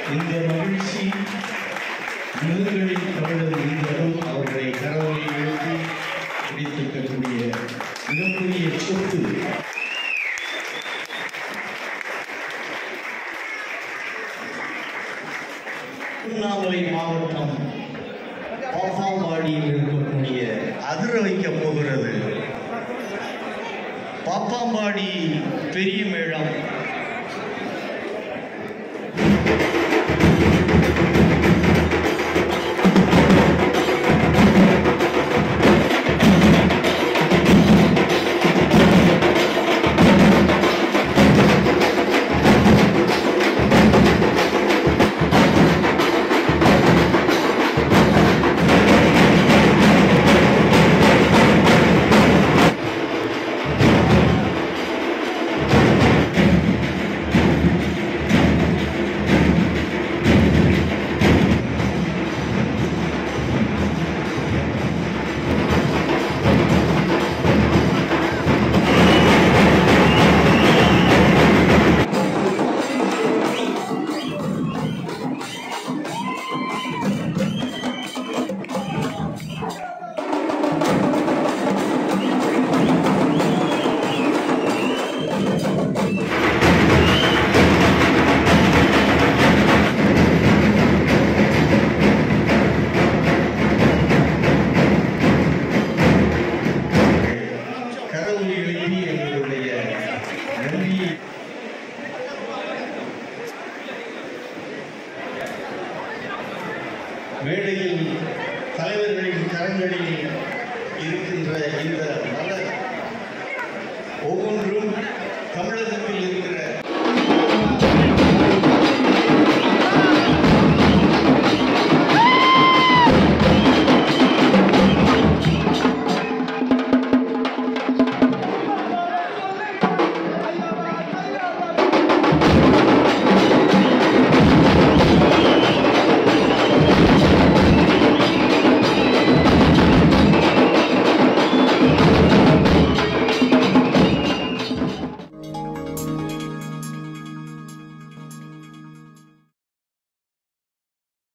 இந்த மகிழ்ச்சி முகங்களில் தமிழர் இருந்ததும் அவர்களை கரவொலி எழுப்பி பிடித்திருக்கக்கூடிய மிகப்பெரிய சொத்து திருவண்ணாமலை மாவட்டம் பாப்பாம்பாடியில் இருக்கக்கூடிய அதிர வைக்கப் போகிறது பாப்பாம்பாடி பெரிய மேளம் கரவொலி எழுப்பி எங்களுடைய நன்றியை மேடையில் தலைவர்களின் கரங்களில் இருக்கின்ற இந்த மலர் ஒவ்வொன்றும் தமிழகத்தில் இருக்கிற